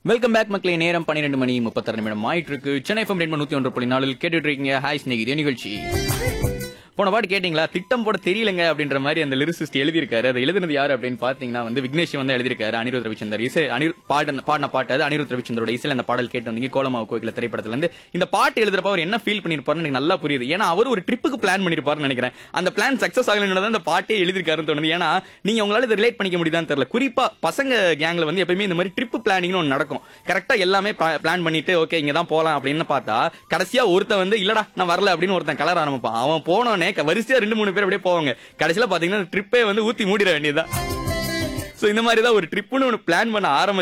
welcome back மக்களே நேரம் பன்னிரெண்டு மணி முப்பத்தாறு நிமிடம் ஆயிட்டு இருக்கு சென்னை எஃப்எம் ரெண்டு நூத்தி ஒன்று புள்ளி நாலில் கேட்டுட்டு இருக்கீங்க ஹாய் ஸ்நேகிதே நிகழ்ச்சி போன பாட்டு கேட்டீங்களா திட்டம் போட தெரியலங்க அப்படின்ற மாதிரி அந்த லிரிசிஸ்ட் எழுதியிருக்காரு அதை எழுதினது யாரு அப்படின்னு பாத்தீங்கன்னா வந்து விக்னேஷ் வந்து எழுதியிருக்காரு அனிருத் ரவிச்சந்தர் இசை அனிரு பாடின பாடின பாட்டு அது அனிருத் ரவிச்சந்தரோட இசையில் அந்த பாடல் கேட்டு வந்தீங்க கோலமாவு கோயில திரைப்படத்துல இருந்து இந்த பாட்டு எழுதுறப்ப அவர் என்ன ஃபீல் பண்ணிருப்பாருன்னு எனக்கு நல்லா புரியுது ஏன்னா அவர் ஒரு ட்ரிப்புக்கு பிளான் பண்ணிருப்பாருன்னு நினைக்கிறேன் அந்த பிளான் சக்சஸ் ஆகலன்னு அந்த பாட்டே எழுதிருக்காருன்னு தோணுது ஏன்னா நீங்க உங்களால இதை ரிலேட் பண்ணிக்க முடியுதான்னு தெரியல குறிப்பா பசங்க கேங்ல வந்து எப்பயுமே இந்த மாதிரி ட்ரிப் பிளானிங்னு ஒன்று நடக்கும் கரெக்டா எல்லாமே பிளான் பண்ணிட்டு ஓகே இங்க தான் போலாம் அப்படின்னு பார்த்தா கடைசியா ஒருத்தன் வந்து இல்லடா நான் வரல அப்படின்னு ஒருத்தன் கலர் ஆரம்பிப்பான் அவன் போனோடனே க- வரிசையா ரெண்டு மூணு பேர் அப்படியே போவாங்க கடைசியில பாத்தீங்கன்னா ட்ரிப்பே வந்து ஊத்தி மூடிட வேண்டியதுதான் சோ இந்த மாதிரி தான் ஒரு ட்ரிப்னு ஒன்று பிளான் பண்ண ஆரம்பிச்சு